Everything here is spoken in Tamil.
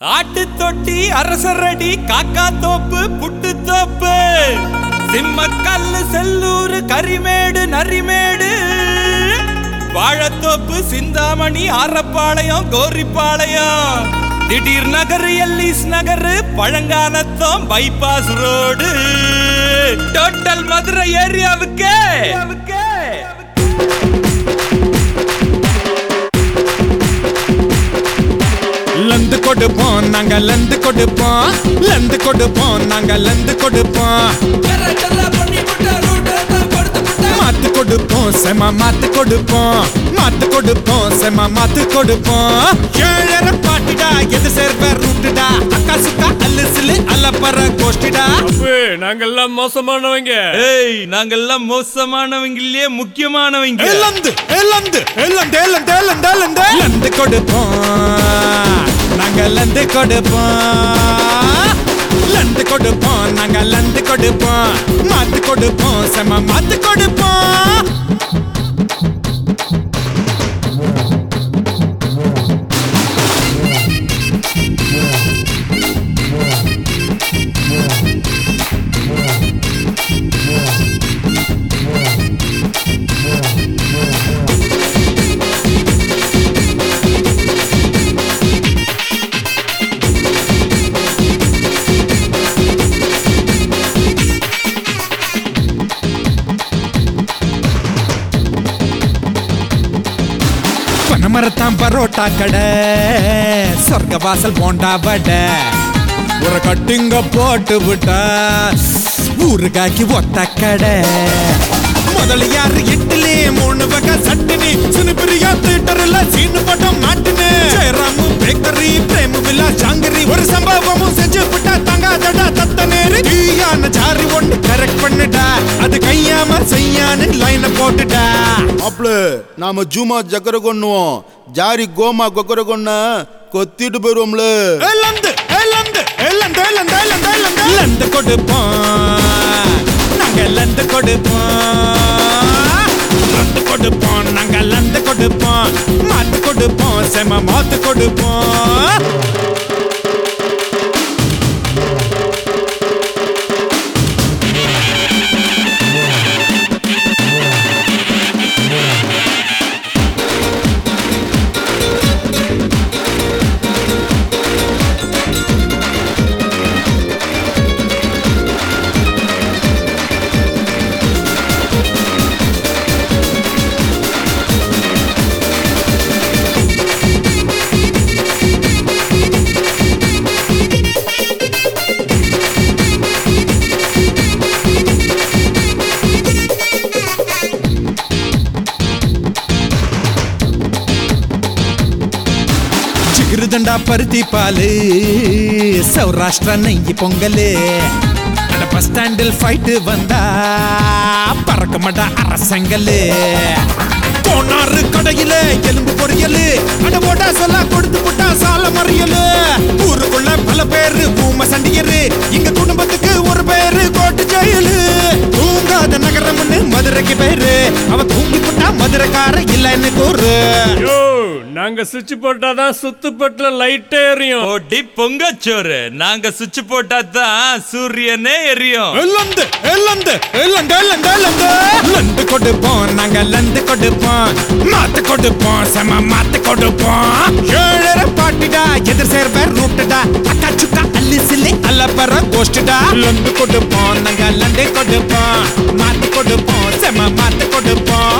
ஆட்டு தொட்டி அரசரடி காக்கா தோப்பு புட்டு தோப்பு சிம்மக்கல்லு செல்லூரு கரிமேடு நரிமேடு வாழத்தோப்பு சிந்தாமணி ஆரப்பாளையம் கோரிப்பாளையம் திடீர் நகர் எல்லிஸ் நகர் பழங்காலத்தம் பைபாஸ் ரோடு டோட்டல் மதுரை ஏரியாவுக்கு லந்து கொடுப்போம் நாங்க லந்து கொடுப்போம் லந்து கொடுப்போம் நாங்க லந்து கொடுப்போம் மாத்து கொடுப்போம் செம மாத்து கொடுப்போம் மாத்து கொடுப்போம் செம மாத்து கொடுப்போம் ஏழரை பாட்டுடா எது சேர்வ ரூட்டுடா அக்கா சுக்கா அல்லு சிலு அல்லப்பற கோஷ்டிடா அப்பே நாங்கெல்லாம் மோசமானவங்க ஏய் நாங்கெல்லாம் மோசமானவங்களே முக்கியமானவங்க லந்து லந்து லந்து லந்து லந்து லந்து லந்து கொடுப்போம் நாங்க லந்து கொடுப்போம் லந்து கொடுப்போம் நாங்க லந்து கொடுப்போம் மாத்து கொடுப்போம் செம மாத்து கொடுப்போம் பனமரத்தான் பரோட்டா கடை சொர்க்க வாசல் போண்டா வடை ஒரு கட்டிங்க போட்டு விட்டா ஊருகாக்கி ஒத்த கடை முதலியார் இட்லி மூணு வகை சட்டினி சினிப்பிரியா தியேட்டர்ல சீனு பட்டம் மாட்டுனு ஜெயராமு பேக்கரி பிரேம வில்லா ஜாங்கிரி ஒரு சம்பவமும் செஞ்சு விட்டா தங்காதடா தத்த நேரு ஈயான ஜாரி ஒன்று கரெக்ட் பண்ணுடா அது கையாம செய்யான்னு லைனை போட்டுடா மாப்ள நாம ஜூமா ஜக்கர கொண்ணுவோம் ஜாரி கோமா கொக்கர கொன்ன கொத்திட்டு போயிருவோம்ல லந்து லந்து லந்து லந்து லந்து லந்து லந்து கொடுப்போம் நாங்க லந்து கொடுப்போம் லந்து கொடுப்போம் நாங்க லந்து கொடுப்போம் மாத்து கொடுப்போம் செம மாத்து கொடுப்போம் ஜிகிருதண்டா பருத்தி பாலு சௌராஷ்டிரா நெய்யி பொங்கலு அந்த பஸ் ஸ்டாண்டில் ஃபைட்டு வந்தா பறக்க மாட்டா அரசங்கலு போனாரு கடையில எலும்பு பொரியலு அட போட்டா சொல்ல கொடுத்து போட்டா சால மறியலு ஊருக்குள்ள பல பேரு பூம சண்டியரு எங்க குடும்பத்துக்கு ஒரு பேரு கோட்டு ஜெயிலு தூங்காத நகரம்னு மதுரைக்கு பேரு அவ தூங்கி போட்டா மதுரைக்கார இல்லைன்னு கூறு யோ நாங்க சுவிட்ச் போட்டாதான் சுத்து பட்டுல லைட்டே எரியும் போட்டி பொங்கச்சோறு நாங்க சுவிட்ச் போட்டா தான் சூரியனே எரியும் லந்து லந்து லந்து லந்து லந்து லந்து கொடுப்போம் நாங்க லந்து கொடுப்போம் மாத்து கொடுப்போம் செம மாத்து கொடுப்போம் ஏழரை பாட்டுடா எதிர் சேர்வ ரூட்டுடா அக்கா சுக்கா அல்லி சில்லி அல்லப்பற கோஷ்டுடா லந்து கொடுப்போம் நாங்க லந்து கொடுப்போம் மாத்து கொடுப்போம் செம மாத்து கொடுப்போம்